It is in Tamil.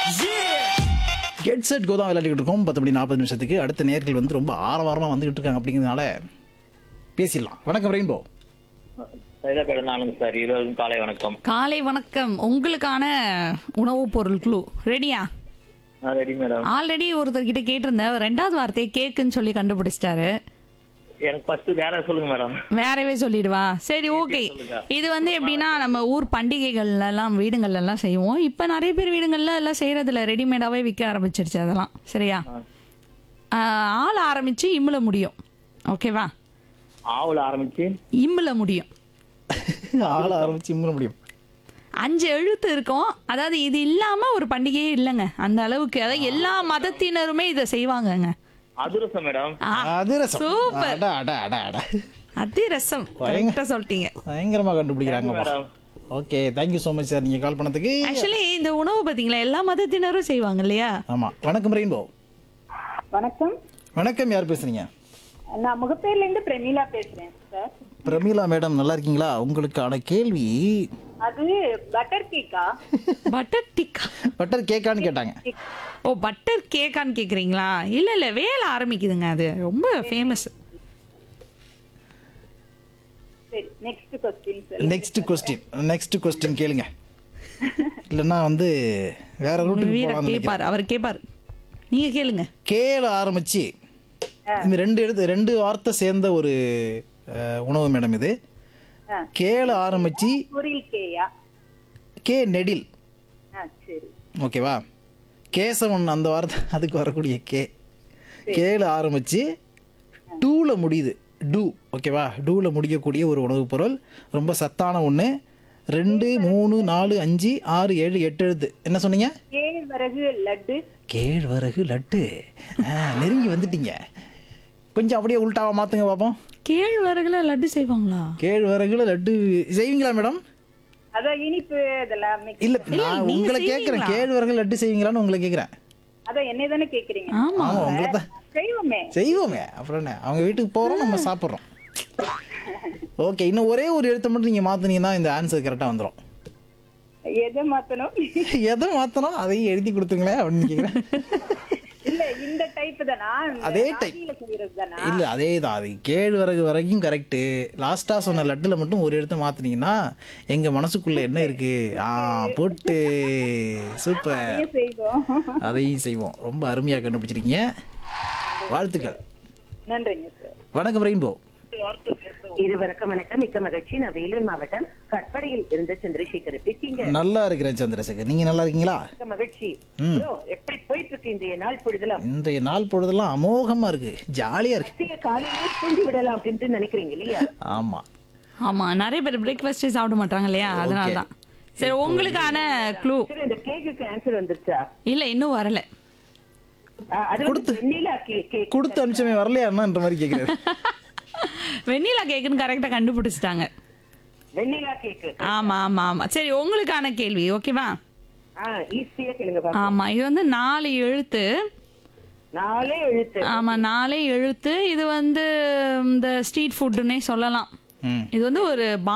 கெட் செட் கோ தான் விளையாடிக்கிட்டு இருக்கோம் பத்தபடி நாற்பது நிமிஷத்துக்கு அடுத்த நேர்கள் வந்து ரொம்ப ஆரவாரமாக வந்துகிட்டு இருக்காங்க அப்படிங்கிறதுனால பேசிடலாம் வணக்கம் ரெயின்போ சைதாப்பேட்டை ஆனந்த் சார் இருவருக்கும் காலை வணக்கம் காலை வணக்கம் உங்களுக்கான உணவுப் பொருள் குழு ரெடியா நான் ரெடி மேடம் ஆல்ரெடி ஒருத்தர்கிட்ட கேட்டிருந்தேன் ரெண்டாவது வார்த்தையை கேக்குன்னு சொல்லி கண்டுபிடிச்சிட்டாரு எனக்கு ஃபர்ஸ்ட் வேற சொல்லுங்க மேடம் வேறவே சொல்லிடுவா சரி ஓகே இது வந்து எப்படின்னா நம்ம ஊர் பண்டிகைகள்ல எல்லாம் வீடுகள்ல எல்லாம் செய்வோம் இப்ப நிறைய பேர் வீடுகள்ல எல்லாம் செய்யறதுல ரெடிமேடாவே விற்க ஆரம்பிச்சிருச்சு அதெல்லாம் சரியா ஆஹ், ஆள் ஆரம்பிச்சு இம்முல முடியும் ஓகேவா ஆவுல ஆரம்பிச்சு இம்முல முடியும் ஆள ஆரம்பிச்சு இம்முற முடியும் அஞ்சு எழுத்து இருக்கும் அதாவது இது இல்லாம ஒரு பண்டிகையே இல்லைங்க அந்த அளவுக்கு அதாவது எல்லா மதத்தினருமே இதை செய்வாங்கங்க அதிரசம் மேடம் ஆ, அதிரசம் சூப்பர் அட அட அட அட அதிரசம் கரெக்டா சொல்லிட்டீங்க பயங்கரமாக கண்டுபிடிக்கிறாங்கப்பா madam okay thank you so much sir நீங்கள் கால் பண்ணதுக்கு ஆக்சுவலி இந்த உணவு பாத்தீங்களா எல்லா மதத்தினரும் செய்வாங்க இல்லையா ஆமாம் வணக்கம் ரெயின்போ வணக்கம் வணக்கம் யார் பேசுறீங்க நான் முகப்பேர்ல இருந்து பிரமீளா பேசுறேன் சார் பிரமீளா மேடம் நல்லா இருக்கீங்களா உங்களுக்கான கேள்வி அது பட்டர் கேக்கா பட்டர் டிக்கா பட்டர் கேக்கான்னு கேட்டாங்க ஓ பட்டர் கேக்கான்னு கேக்குறீங்களா இல்ல இல்ல வேலை ஆரம்பிக்குதுங்க அது ரொம்ப ஃபேமஸ் சரி next question sir next question next question கேளுங்க இல்லைன்னா வந்து வேற ரூட்டுக்கு வீர போகலாம்னு நினைக்கிறேன் கேப்பார் அவர் கேப்பார் நீங்க கேளுங்க கேல ஆரம்பிச்சு இந்த ரெண்டு எடுத்து ரெண்டு வார்த்தை சேர்ந்த ஒரு அஹ், உணவு மேடம் இது ஆ. கேல ஆரம்பிச்சு பொரியல் கேயா கே நெடில் ஆ சரி ஓகேவா கேசவன் அந்த வார்த்தை அதுக்கு வரக்கூடிய கே கேல ஆரம்பிச்சு டூல முடியுது டூ ஓகேவா டூல முடியக்கூடிய ஒரு உணவுப் பொருள் ரொம்ப சத்தான ஒன்று ரெண்டு மூணு நாலு அஞ்சு ஆறு ஏழு எட்டு எழுத்து என்ன சொன்னீங்க கேழ்வரகு லட்டு கேழ்வரகு லட்டு ஆ, நெருங்கி வந்துட்டீங்க கொஞ்சம் அப்படியே உள்டாவா மாத்துங்க பார்ப்போம் கேழ்வரகுல லட்டு செய்வாங்களா கேழ்வரகுல லட்டு செய்வீங்களா மேடம் அதான் இனிப்பு இதெல்லாம் mix. இல்ல இல்ல, நான் நீங்க உங்களை கேட்குறேன் செய்வீங்களா? கேழ்வரகு லட்டு செய்வீங்களான்னு உங்களை கேட்குறேன் அதான் என்னை தானே கேக்குறீங்க ஆமா ஆமா உங்களை தான் செய்வோமே செய்வோமே அப்புறம் என்ன அவங்க வீட்டுக்கு போகிறோம் நம்ம சாப்பிட்றோம் ஓகே இன்னும் ஒரே ஒரு எழுத்தை மட்டும் நீங்கள் மாற்றினீங்கன்னா இந்த ஆன்சர் கரெக்டாக வந்துடும் எதை மாத்தணும் எதை மாற்றணும் அதையும் எழுதி கொடுத்துங்களேன் அப்படின்னு கேட்குறேன் இல்ல இந்த டைப் தானா இந்த அதே type. ராகியில செய்யறது தானா இல்லை அதே தான் அது கேழ்வரகு வரைக்கும் கரெக்டு லாஸ்ட்டாக சொன்ன லட்டில் மட்டும் ஒரு எழுத்தை மாற்றினீங்கன்னா எங்கள் மனசுக்குள்ளே என்ன இருக்குது ஆ போட்டு சூப்பர் அதையும் செய்வோம் அதையும் செய்வோம் ரொம்ப அருமையாக கண்டுபிடிச்சிருக்கீங்க வாழ்த்துக்கள் நன்றிங்க சார் வணக்கம் ரெயின்போ இருவருக்கும் வணக்கம் மிக்க மகிழ்ச்சி நான் வேலூர் மாவட்டம் கட்படையில் இருந்த சந்திரசேகர் பேசிங்க நல்லா இருக்கிறேன் சந்திரசேகர் நீங்கள் நல்லா இருக்கீங்களா மிக்க மகிழ்ச்சி bro, எப்படி போயிட்டு இருக்கு இந்த நாள் பொழுதுலாம் இன்றைய நாள் பொழுதெல்லாம் அமோகமாக இருக்குது ஜாலியாக இருக்கு மத்திய காலையிலே தூண்டி விடலாம் அப்படின்ட்டு நினைக்கிறீங்க இல்லையா ஆமாம் ஆமா நிறைய பேர் பிரேக்ஃபாஸ்டே சாப்பிட மாட்டாங்க இல்லையா அதனால தான் சரி உங்களுக்கான க்ளூ சரி இந்த கேக்குக்கு ஆன்சர் வந்துருச்சா இல்ல இன்னும் வரல ஆ, அது வந்து வெண்ணிலா கேக் கேக் கொடுத்த அனுப்பிச்சமே வரலையான்ற மாதிரி கேட்குறாரு வெண்ணிலா கேக்குன்னு கரெக்டா கண்டுபிடிச்சிட்டாங்க வெண்ணிலா கேக்கு ஆமா ஆமா ஆமா சரி உங்களுக்கான கேள்வி ஓகேவா ஆ ஈஸியா கேளுங்க பாப்போம். ஆமா இது வந்து நாலு எழுத்து நாலே எழுத்து ஆமா நாலே எழுத்து இது வந்து இந்த ஸ்ட்ரீட் ஃபுட்டுன்னே சொல்லலாம் ம் இது வந்து ஒரு